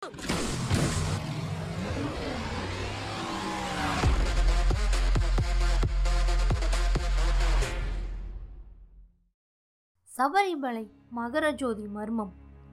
சபரிமலை மகர ஜோதி மர்மம்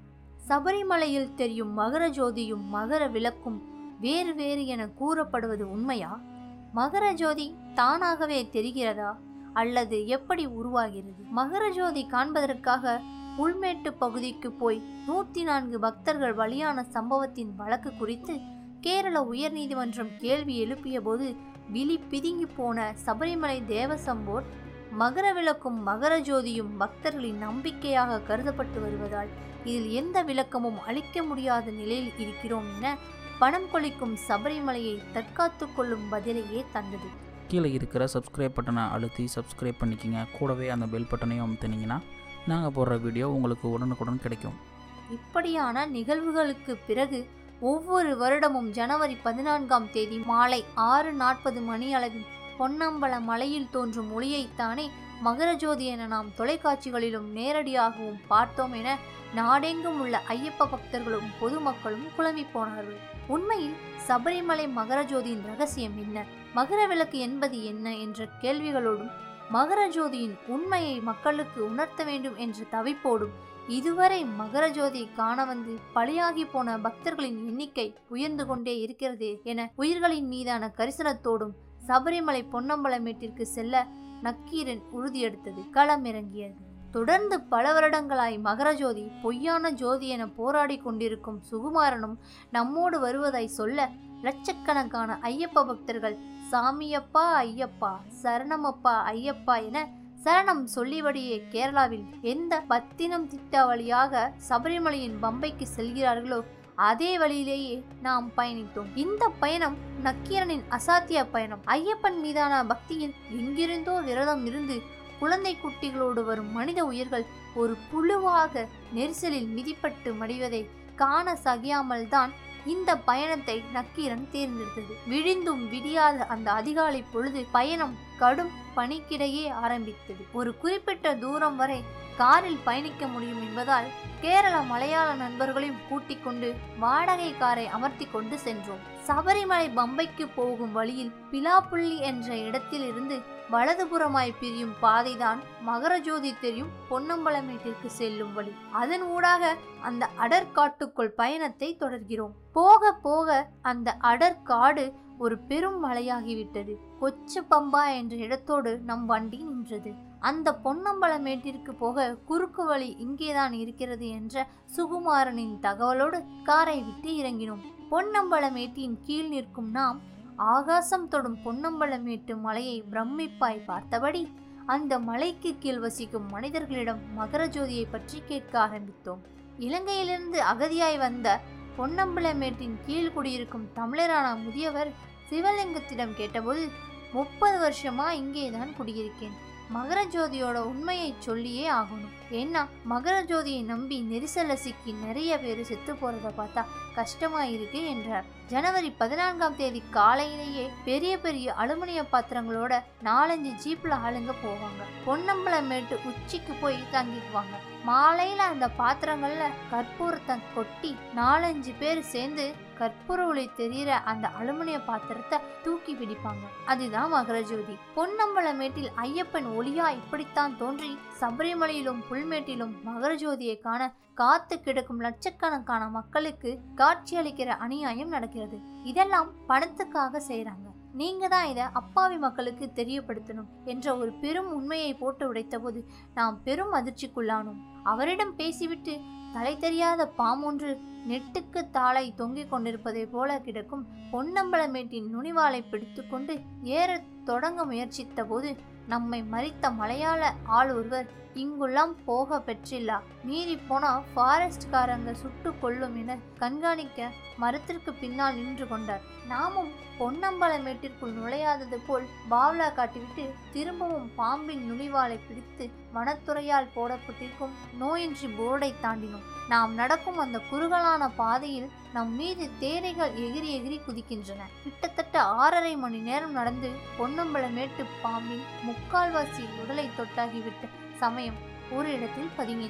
சபரிமலையில் தெரியும் மகர ஜோதியும் மகர விளக்கும் வேறு வேறு என கூறப்படுவது உண்மையா மகர ஜோதி தானாகவே தெரிகிறதா அல்லது எப்படி உருவாகிறது மகர ஜோதி காண்பதற்காக புல்மேட்டு பகுதிக்கு போய் நூற்றி நான்கு பக்தர்கள் பலியான சம்பவத்தின் வழக்கு குறித்து கேரள உயர்நீதிமன்றம் கேள்வி எழுப்பிய போது விழி பிதுங்கி போன சபரிமலை தேவசம்போர் மகர விளக்கும் மகர ஜோதியும் பக்தர்களின் நம்பிக்கையாக கருதப்பட்டு வருவதால் இதில் எந்த விளக்கமும் அளிக்க முடியாத நிலையில் இருக்கிறோம் என பணம் கொளிக்கும் சபரிமலையை தற்காத்து கொள்ளும் பதிலையே தந்தது கீழே இருக்கிற சப்ஸ்கிரைப் பட்டனை அழுத்தி சப்ஸ்கிரைப் பண்ணிக்கங்க கூடவே அந்த பெல் பட்டனையும் அமுத்துனீங்கன்னா நாங்கள் போடுற வீடியோ உங்களுக்கு உடனுக்குடன் கிடைக்கும் இப்படியான நிகழ்வுகளுக்கு பிறகு ஒவ்வொரு வருடமும் ஜனவரி பதினான்காம் தேதி மாலை ஆறு நாற்பது மணி அளவில் பொன்னம்பல மலையில் தோன்றும் ஒளியைத்தானே மகரஜோதி என நாம் தொலைக்காட்சிகளிலும் நேரடியாகவும் பார்த்தோம் என நாடெங்கும் உள்ள ஐயப்ப பக்தர்களும் பொதுமக்களும் குழம்பி போனார்கள் உண்மையில் சபரிமலை மகரஜோதியின் ரகசியம் என்ன மகர விளக்கு என்பது என்ன என்ற கேள்விகளோடும் மகரஜோதியின் உண்மையை மக்களுக்கு உணர்த்த வேண்டும் என்ற தவிப்போடும் இதுவரை மகர ஜோதியை காண வந்து பலியாகி போன பக்தர்களின் எண்ணிக்கை உயர்ந்து கொண்டே இருக்கிறது என உயிர்களின் மீதான கரிசனத்தோடும் சபரிமலை பொன்னம்பலமேட்டிற்கு செல்ல நக்கீரன் உறுதியெடுத்தது களமிறங்கியது தொடர்ந்து பல வருடங்களாய் மகரஜோதி பொய்யான ஜோதி என போராடி கொண்டிருக்கும் சுகுமாரனும் நம்மோடு வருவதாய் சொல்ல லட்சக்கணக்கான ஐயப்ப பக்தர்கள் சாமியப்பா ஐயப்பா சரணமப்பா ஐயப்பா என சரணம் சொல்லிபடியே கேரளாவில் எந்த பத்தினம் திட்ட வழியாக சபரிமலையின் பம்பைக்கு செல்கிறார்களோ அதே வழியிலேயே நாம் பயணித்தோம் இந்த பயணம் நக்கீரனின் அசாத்திய பயணம் ஐயப்பன் மீதான பக்தியில் எங்கிருந்தோ விரதம் இருந்து குழந்தை குட்டிகளோடு வரும் மனித உயிர்கள் ஒரு புழுவாக நெரிசலில் மிதிப்பட்டு மடிவதை காண சகியாமல் தான் இந்த பயணத்தை நக்கீரன் தேர்ந்தெடுத்தது விழிந்தும் விடியாத அந்த அதிகாலை பொழுது பயணம் கடும் பனிக்கிடையே ஆரம்பித்தது ஒரு குறிப்பிட்ட தூரம் வரை காரில் பயணிக்க முடியும் என்பதால் கேரள மலையாள நண்பர்களையும் கூட்டிக் கொண்டு வாடகை காரை அமர்த்தி கொண்டு சென்றோம் சபரிமலை பம்பைக்கு போகும் வழியில் பிலாப்புள்ளி என்ற இடத்தில் இருந்து வலதுபுறமாய் பிரியும் பாதைதான் மகரஜோதி தெரியும் பொன்னம்பலமேட்டிற்கு செல்லும் வழி அதன் ஊடாக அந்த அடற்காட்டுக்குள் பயணத்தை தொடர்கிறோம் போக போக அந்த அடற்காடு ஒரு பெரும் மலையாகிவிட்டது கொச்சு பம்பா என்ற இடத்தோடு நம் வண்டி நின்றது அந்த பொன்னம்பலமேட்டிற்கு போக குறுக்கு வழி இங்கேதான் இருக்கிறது என்ற சுகுமாரனின் தகவலோடு காரை விட்டு இறங்கினோம் பொன்னம்பலமேட்டின் கீழ் நிற்கும் நாம் ஆகாசம் தொடும் பொன்னம்பலமேட்டு மலையை பிரமிப்பாய் பார்த்தபடி அந்த மலைக்கு கீழ் வசிக்கும் மனிதர்களிடம் மகரஜோதியை பற்றி கேட்க ஆரம்பித்தோம் இலங்கையிலிருந்து அகதியாய் வந்த பொன்னம்பலமேட்டின் கீழ் குடியிருக்கும் தமிழரான முதியவர் சிவலிங்கத்திடம் கேட்டபோது முப்பது வருஷமா இங்கேதான் குடியிருக்கேன் மகரஜோதியோட உண்மையை சொல்லியே ஆகணும் ஏன்னா மகரஜோதியை நம்பி நெரிசல்ல சிக்கி நிறைய பேர் செத்து போறத பார்த்தா கஷ்டமா இருக்கு என்றார் ஜனவரி பதினான்காம் தேதி காலையிலேயே பெரிய பெரிய அலுமினிய பாத்திரங்களோட நாலஞ்சு ஜீப்ல ஆளுங்க போவாங்க பொன்னம்பலமேட்டு உச்சிக்கு போய் தங்கிக்குவாங்க மாலையில அந்த பாத்திரங்கள்ல கற்பூரத்தை கொட்டி நாலஞ்சு பேர் சேர்ந்து கற்பூர ஒளி தெரியிற அந்த அலுமினிய பாத்திரத்தை தூக்கி பிடிப்பாங்க அதுதான் மகரஜோதி பொன்னம்பலமேட்டில் ஐயப்பன் ஒளியா இப்படித்தான் தோன்றி சபரிமலையிலும் புல்மேட்டிலும் மகரஜோதியை காண காத்து கிடக்கும் லட்சக்கணக்கான மக்களுக்கு காட்சியளிக்கிற அநியாயம் நடக்கிறது இதெல்லாம் பணத்துக்காக செய்றாங்க நீங்க தான் இதை அப்பாவி மக்களுக்கு தெரியப்படுத்தணும் என்ற ஒரு பெரும் உண்மையை போட்டு உடைத்தபோது நாம் பெரும் அதிர்ச்சிக்குள்ளானோம் அவரிடம் பேசிவிட்டு தலை தெரியாத பாமொன்று நெட்டுக்கு தாளை தொங்கிக் கொண்டிருப்பதை போல கிடக்கும் பொன்னம்பலமேட்டின் நுனிவாளை பிடித்துக்கொண்டு ஏறத் தொடங்க முயற்சித்த போது நம்மை மறித்த மலையாள ஆள் ஒருவர் இங்குள்ளாம் போக பெற்றில்லா மீறி போனா ஃபாரஸ்ட்காரங்க சுட்டு கொள்ளும் என கண்காணிக்க மரத்திற்கு பின்னால் நின்று கொண்டார் நாமும் பொன்னம்பலமேட்டிற்குள் நுழையாதது போல் பாவ்லா காட்டிவிட்டு திரும்பவும் பாம்பின் நுனிவாளை பிடித்து வனத்துறையால் போடப்பட்டிருக்கும் நோயின்றி போர்டை தாண்டினோம் நாம் நடக்கும் அந்த குறுகலான பாதையில் நம் மீது தேரைகள் எகிரி எகிரி குதிக்கின்றன கிட்டத்தட்ட ஆறரை மணி நேரம் நடந்து பொன்னம்பலமேட்டு பாம்பின் முக்கால்வாசி உடலை தொட்டாகிவிட்ட சமயம் ஒரு இடத்தில் பதுங்கினோம்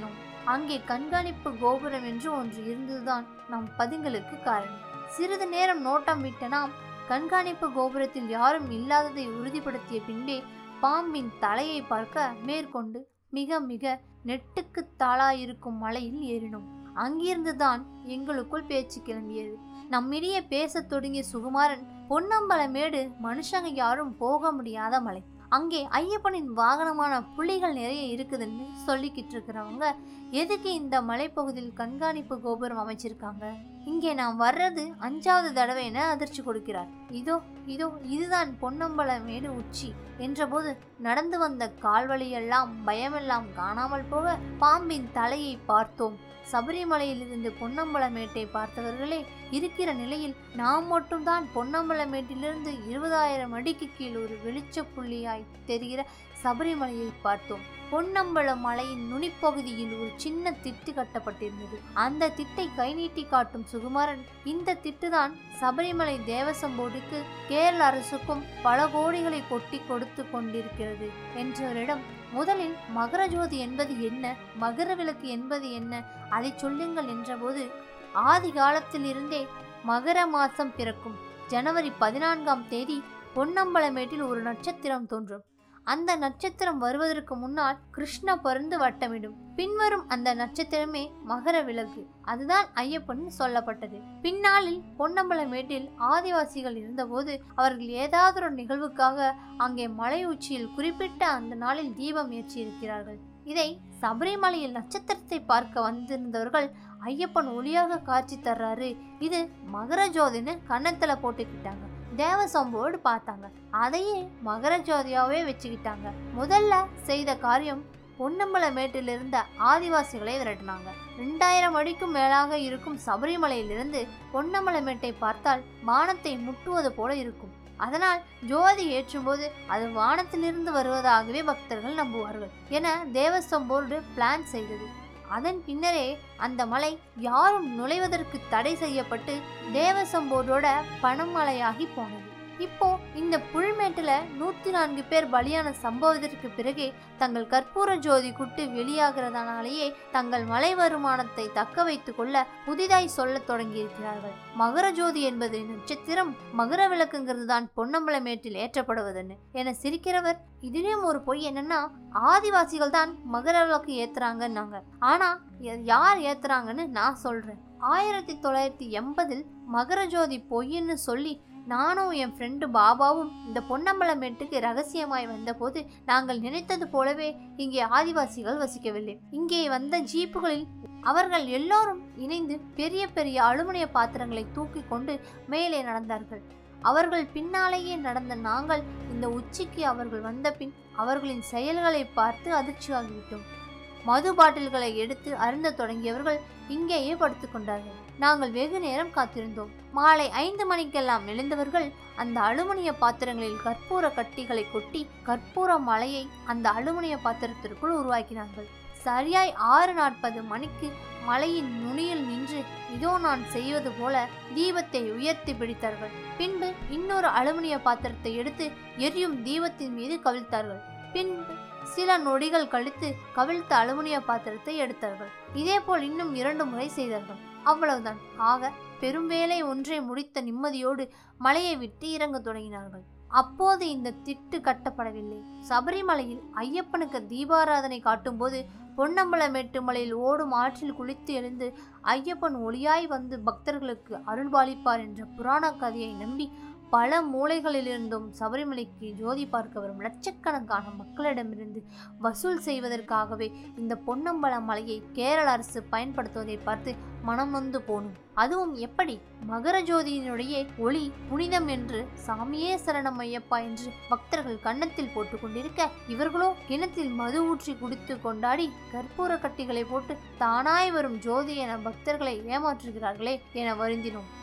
அங்கே கண்காணிப்பு கோபுரம் என்று ஒன்று இருந்ததுதான் நம் பதுங்கலுக்கு காரணம் சிறிது நேரம் நோட்டம் விட்ட நாம் கண்காணிப்பு கோபுரத்தில் யாரும் இல்லாததை உறுதிப்படுத்திய பின்பே பாம்பின் தலையை பார்க்க மேற்கொண்டு மிக மிக நெட்டுக்கு தாளாயிருக்கும் மலையில் ஏறினோம் அங்கிருந்துதான் எங்களுக்குள் பேச்சு கிளம்பியது நம்மிடையே பேசத் தொடங்கிய சுகுமாரன் பொன்னம்பலமேடு மனுஷங்க யாரும் போக முடியாத மலை அங்கே ஐயப்பனின் வாகனமான புலிகள் நிறைய இருக்குதுன்னு சொல்லிக்கிட்டு இருக்கிறவங்க எதுக்கு இந்த மலைப்பகுதியில் கண்காணிப்பு கோபுரம் அமைச்சிருக்காங்க இங்கே நான் வர்றது அஞ்சாவது தடவை என அதிர்ச்சி கொடுக்கிறார் இதோ இதோ இதுதான் பொன்னம்பலமேடு உச்சி என்றபோது நடந்து வந்த கால்வழியெல்லாம் பயமெல்லாம் காணாமல் போக பாம்பின் தலையை பார்த்தோம் சபரிமலையிலிருந்து பொன்னம்பலமேட்டை பார்த்தவர்களே இருக்கிற நிலையில் நாம் மட்டும்தான் பொன்னம்பலமேட்டிலிருந்து இருபதாயிரம் அடிக்கு கீழ் ஒரு வெளிச்ச புள்ளியாய் தெரிகிற சபரிமலையை பார்த்தோம் பொன்னம்பல மலையின் நுனிப்பகுதியில் ஒரு சின்ன திட்டு கட்டப்பட்டிருந்தது அந்த திட்டை கை நீட்டி காட்டும் சுகுமாரன் இந்த திட்டுதான் சபரிமலை தேவசம் போர்டுக்கு கேரள அரசுக்கும் பல கோடிகளை கொட்டி கொடுத்து கொண்டிருக்கிறது என்றவரிடம் முதலில் மகர ஜோதி என்பது என்ன மகர விளக்கு என்பது என்ன அதை சொல்லுங்கள் என்றபோது ஆதி காலத்திலிருந்தே மகர மாசம் பிறக்கும் ஜனவரி பதினான்காம் தேதி பொன்னம்பலமேட்டில் ஒரு நட்சத்திரம் தோன்றும் அந்த நட்சத்திரம் வருவதற்கு முன்னால் கிருஷ்ண பருந்து வட்டமிடும் பின்வரும் அந்த நட்சத்திரமே மகர விளக்கு அதுதான் ஐயப்பன் சொல்லப்பட்டது பின்னாளில் பொன்னம்பலமேட்டில் ஆதிவாசிகள் இருந்தபோது அவர்கள் ஏதாவது ஒரு நிகழ்வுக்காக அங்கே மலை உச்சியில் குறிப்பிட்ட அந்த நாளில் தீபம் ஏற்றி இருக்கிறார்கள் இதை சபரிமலையில் நட்சத்திரத்தை பார்க்க வந்திருந்தவர்கள் ஐயப்பன் ஒளியாக காட்சி தர்றாரு இது மகர ஜோதின்னு கன்னத்துல போட்டுக்கிட்டாங்க தேவசம்போடு பார்த்தாங்க அதையே மகர ஜோதியாவே வச்சுக்கிட்டாங்க முதல்ல செய்த காரியம் பொன்னம்பல மேட்டில் இருந்த ஆதிவாசிகளை விரட்டினாங்க ரெண்டாயிரம் அடிக்கும் மேலாக இருக்கும் சபரிமலையிலிருந்து பொன்னம்பலமேட்டை பார்த்தால் வானத்தை முட்டுவது போல இருக்கும் அதனால் ஜோதி ஏற்றும்போது அது வானத்திலிருந்து வருவதாகவே பக்தர்கள் நம்புவார்கள் என தேவஸ்வம் போர்டு பிளான் செய்தது அதன் பின்னரே அந்த மலை யாரும் நுழைவதற்கு தடை செய்யப்பட்டு தேவசம் போர்டோட பணமலையாகி போனது இப்போ இந்த புல்மேட்டுல நூத்தி நான்கு பேர் பலியான சம்பவத்திற்கு பிறகே தங்கள் கற்பூர ஜோதி குட்டு வெளியாகிறதுனாலேயே தங்கள் மலை வருமானத்தை தக்க வைத்துக் கொள்ள புதிதாய் சொல்லத் தொடங்கியிருக்கிறார்கள் மகர ஜோதி என்பது நட்சத்திரம் மகர விளக்குங்கிறது தான் பொன்னம்பலமேட்டில் ஏற்றப்படுவதுன்னு என சிரிக்கிறவர் இதிலும் ஒரு பொய் என்னன்னா ஆதிவாசிகள் தான் மகர விளக்கு ஏத்துறாங்கன்னாங்க ஆனா இதை யார் ஏத்துறாங்கன்னு நான் சொல்றேன் ஆயிரத்தி தொள்ளாயிரத்தி எண்பதில் மகர ஜோதி பொய்ன்னு சொல்லி நானும் என் ஃப்ரெண்டு பாபாவும் இந்த பொன்னம்பலமேட்டுக்கு ரகசியமாய் வந்தபோது நாங்கள் நினைத்தது போலவே இங்கே ஆதிவாசிகள் வசிக்கவில்லை இங்கே வந்த ஜீப்புகளில் அவர்கள் எல்லோரும் இணைந்து பெரிய பெரிய அலுமினிய பாத்திரங்களை தூக்கி கொண்டு மேலே நடந்தார்கள் அவர்கள் பின்னாலேயே நடந்த நாங்கள் இந்த உச்சிக்கு அவர்கள் வந்த பின் அவர்களின் செயல்களை பார்த்து அதிர்ச்சியாகிவிட்டோம் மது பாட்டில்களை எடுத்து அருந்த தொடங்கியவர்கள் இங்கேயே படுத்துக் கொண்டார்கள் நாங்கள் வெகு நேரம் காத்திருந்தோம் மாலை ஐந்து மணிக்கெல்லாம் எழுந்தவர்கள் அந்த அலுமினிய பாத்திரங்களில் கற்பூர கட்டிகளை கொட்டி கற்பூர மலையை அந்த அலுமினிய பாத்திரத்திற்குள் உருவாக்கினார்கள் சரியாய் ஆறு நாற்பது மணிக்கு மலையின் நுனியில் நின்று இதோ நான் செய்வது போல தீபத்தை உயர்த்தி பிடித்தார்கள் பின்பு இன்னொரு அலுமினிய பாத்திரத்தை எடுத்து எரியும் தீபத்தின் மீது கவிழ்த்தார்கள் பின்பு சில நொடிகள் கழித்து கவிழ்த்த அலுமினிய பாத்திரத்தை எடுத்தார்கள் இதேபோல் இன்னும் இரண்டு முறை செய்தார்கள் அவ்வளவுதான் ஆக பெரும் வேலை ஒன்றை முடித்த நிம்மதியோடு மலையை விட்டு இறங்கத் தொடங்கினார்கள் அப்போது இந்த திட்டு கட்டப்படவில்லை சபரிமலையில் ஐயப்பனுக்கு தீபாராதனை காட்டும்போது பொன்னம்பலமேட்டு மலையில் ஓடும் ஆற்றில் குளித்து எழுந்து ஐயப்பன் ஒளியாய் வந்து பக்தர்களுக்கு அருள்பாலிப்பார் என்ற புராண கதையை நம்பி பல மூலைகளிலிருந்தும் சபரிமலைக்கு ஜோதி பார்க்க வரும் லட்சக்கணக்கான மக்களிடமிருந்து வசூல் செய்வதற்காகவே இந்த பொன்னம்பல மலையை கேரள அரசு பயன்படுத்துவதை பார்த்து மனம் நொந்து போனும் அதுவும் எப்படி மகர ஜோதியினுடைய ஒளி புனிதம் என்று சாமியே சரணம் ஐயப்பா என்று பக்தர்கள் கன்னத்தில் போட்டு கொண்டிருக்க இவர்களோ கிணத்தில் மது ஊற்றி குடித்து கொண்டாடி கற்பூர கட்டிகளை போட்டு தானாய் வரும் ஜோதி என பக்தர்களை ஏமாற்றுகிறார்களே என வருந்தினோம்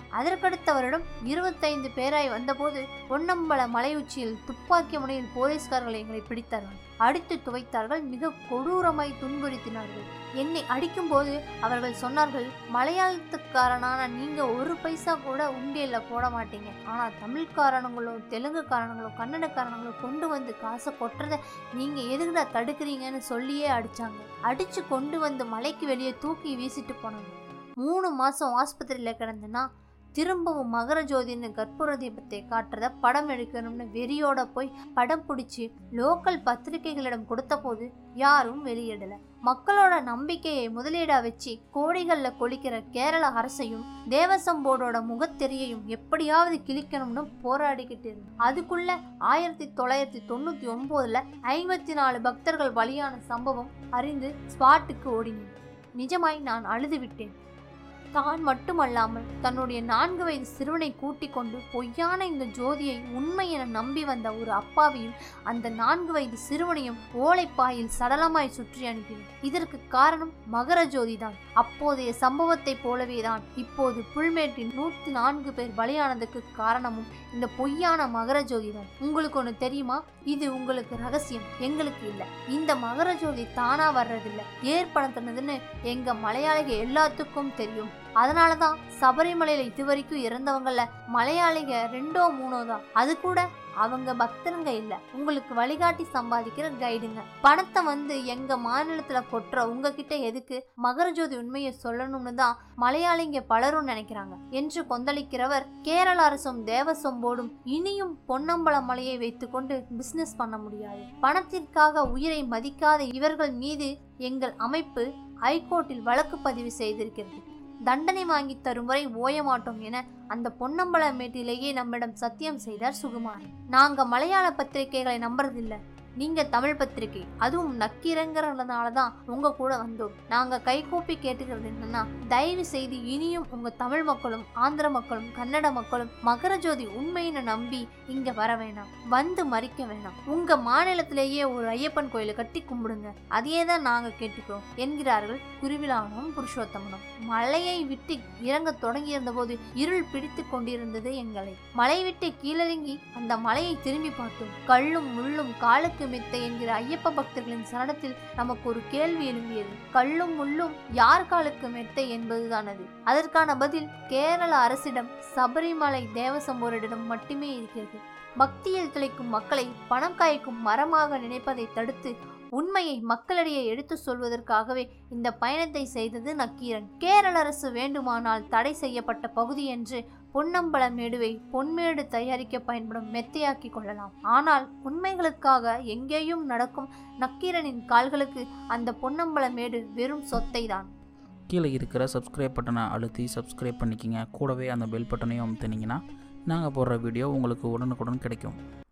அதற்கடுத்த வருடம் இருபத்தைந்து பேராய் வந்தபோது பொன்னம்பல மலை உச்சியில் துப்பாக்கி முனையில் போலீஸ்காரர்கள் எங்களை பிடித்தார்கள் அடித்து துவைத்தார்கள் மிக கொடூரமாய் துன்புறுத்தினார்கள் என்னை அடிக்கும்போது அவர்கள் சொன்னார்கள் மலையாளத்துக்காரனான நீங்க ஒரு பைசா கூட உண்டியல்ல போட மாட்டீங்க ஆனா தமிழ்காரனுங்களோ தெலுங்குக்காரனுங்களோ கன்னடக்காரனுங்களோ கொண்டு வந்து காசை கொட்டுறத நீங்க எதுக்குடா தடுக்கிறீங்கன்னு சொல்லியே அடிச்சாங்க அடிச்சு கொண்டு வந்து மலைக்கு வெளியே தூக்கி வீசிட்டு போனாங்க மூணு மாசம் ஆஸ்பத்திரியில கிடந்தேன்னா திரும்பவும் மகர ஜோதின்னு கற்பூர தீபத்தை காட்டுறத படம் எடுக்கணும்னு வெறியோட போய் படம் பிடிச்சி லோக்கல் பத்திரிகைகளிடம் கொடுத்தபோது யாரும் வெளியிடல மக்களோட நம்பிக்கையை முதலீடா வச்சு கோடிகள்ல கொளிக்கிற கேரள அரசையும் தேவசம் போர்டோட முகத்தெரியையும் எப்படியாவது கிழிக்கணும்னு போராடிக்கிட்டு இருந்தது அதுக்குள்ள ஆயிரத்தி தொள்ளாயிரத்தி தொண்ணூத்தி ஒன்பதுல ஐம்பத்தி நாலு பக்தர்கள் பலியான சம்பவம் அறிந்து ஸ்பாட்டுக்கு ஓடினேன் நிஜமாய் நான் அழுது விட்டேன் தான் மட்டுமல்லாமல் தன்னுடைய நான்கு வயது சிறுவனை கூட்டிக் கொண்டு பொய்யான இந்த ஜோதியை உண்மை என நம்பி வந்த ஒரு அப்பாவையும் அந்த நான்கு வயது சிறுவனையும் ஓலைப்பாயில் சடலமாய் சுற்றி அனுப்பினார் இதற்கு காரணம் மகர ஜோதிதான் அப்போதைய சம்பவத்தைப் போலவே தான் இப்போது புல்மேட்டில் நூத்தி நான்கு பேர் பலியானதுக்கு காரணமும் இந்த பொய்யான மகர ஜோதிதான் உங்களுக்கு ஒன்று தெரியுமா இது உங்களுக்கு ரகசியம் எங்களுக்கு இல்லை இந்த மகர ஜோதி தானா வர்றதில்ல ஏற்படுத்தினதுன்னு எங்க மலையாளிக எல்லாத்துக்கும் தெரியும் அதனால தான் சபரிமலையில இதுவரைக்கும் இறந்தவங்கள மலையாளிக ரெண்டோ மூணோ தான் அது கூட அவங்க பக்தருங்க இல்ல உங்களுக்கு வழிகாட்டி சம்பாதிக்கிற கைடுங்க பணத்தை வந்து எங்க மாநிலத்துல கொட்டுற உங்ககிட்ட எதுக்கு மகர ஜோதி உண்மையை சொல்லணும்னு தான் மலையாளிங்க பலரும் நினைக்கிறாங்க என்று கொந்தளிக்கிறவர் கேரள அரசும் தேவசம் போர்டும் இனியும் பொன்னம்பல மலையை வைத்துக்கொண்டு பிசினஸ் பண்ண முடியாது பணத்திற்காக உயிரை மதிக்காத இவர்கள் மீது எங்கள் அமைப்பு ஹைகோர்ட்டில் வழக்கு பதிவு செய்திருக்கிறது தண்டனை வாங்கி தரும் வரை ஓய மாட்டோம் என அந்த பொன்னம்பல மேட்டிலேயே நம்மிடம் சத்தியம் செய்தார் சுகுமார் நாங்க மலையாள பத்திரிகைகளை நம்புறதில்ல நீங்க தமிழ் பத்திரிகை அதுவும் நக்கீரங்கிறதுனால தான் உங்க கூட வந்தோம் நாங்க கைகூப்பி கேட்டுக்கிறது என்னன்னா தயவு செய்து இனியும் உங்க தமிழ் மக்களும் ஆந்திர மக்களும் கன்னட மக்களும் மகர ஜோதி உண்மையின நம்பி இங்க வர வேணாம் வந்து மறிக்க வேணாம் உங்க மாநிலத்திலேயே ஒரு ஐயப்பன் கோயிலை கட்டி கும்பிடுங்க அதையே தான் நாங்க கேட்டுக்கிறோம் என்கிறார்கள் குருவிலானும் புருஷோத்தமனும் மலையை விட்டு இறங்க தொடங்கியிருந்த போது இருள் பிடித்து கொண்டிருந்தது எங்களை மலை விட்டு கீழிறங்கி அந்த மலையை திரும்பி பார்த்தோம் கல்லும் முள்ளும் காலுக்கு மெத்த என்கிற ஐயப்ப பக்தர்களின் சரணத்தில் நமக்கு ஒரு கேள்வி எழும்பியது கல்லும் முள்ளும் யார் காலுக்கு மெத்தை என்பதுதான் அது அதற்கான பதில் கேரள அரசிடம் சபரிமலை தேவசம்போரிடம் மட்டுமே இருக்கிறது பக்தியில் திளைக்கும் மக்களை பணம் காய்க்கும் மரமாக நினைப்பதை தடுத்து உண்மையை மக்களிடையே எடுத்து சொல்வதற்காகவே இந்த பயணத்தை செய்தது நக்கீரன் கேரள அரசு வேண்டுமானால் தடை செய்யப்பட்ட பகுதி என்று பொன்னம்பல மேடுவை பொன்மேடு தயாரிக்க பயன்படும் மெத்தையாக்கி கொள்ளலாம் ஆனால் உண்மைகளுக்காக எங்கேயும் நடக்கும் நக்கீரனின் கால்களுக்கு அந்த பொன்னம்பல மேடு வெறும் சொத்தை தான் கீழே இருக்கிற சப்ஸ்கிரைப் பட்டனை அழுத்தி சப்ஸ்கிரைப் பண்ணிக்கிங்க கூடவே அந்த பெல் பட்டனையும் அமுத்துனீங்கன்னா நாங்கள் போடுற வீடியோ உங்களுக்கு உடனுக்குடன் கிடைக்கும்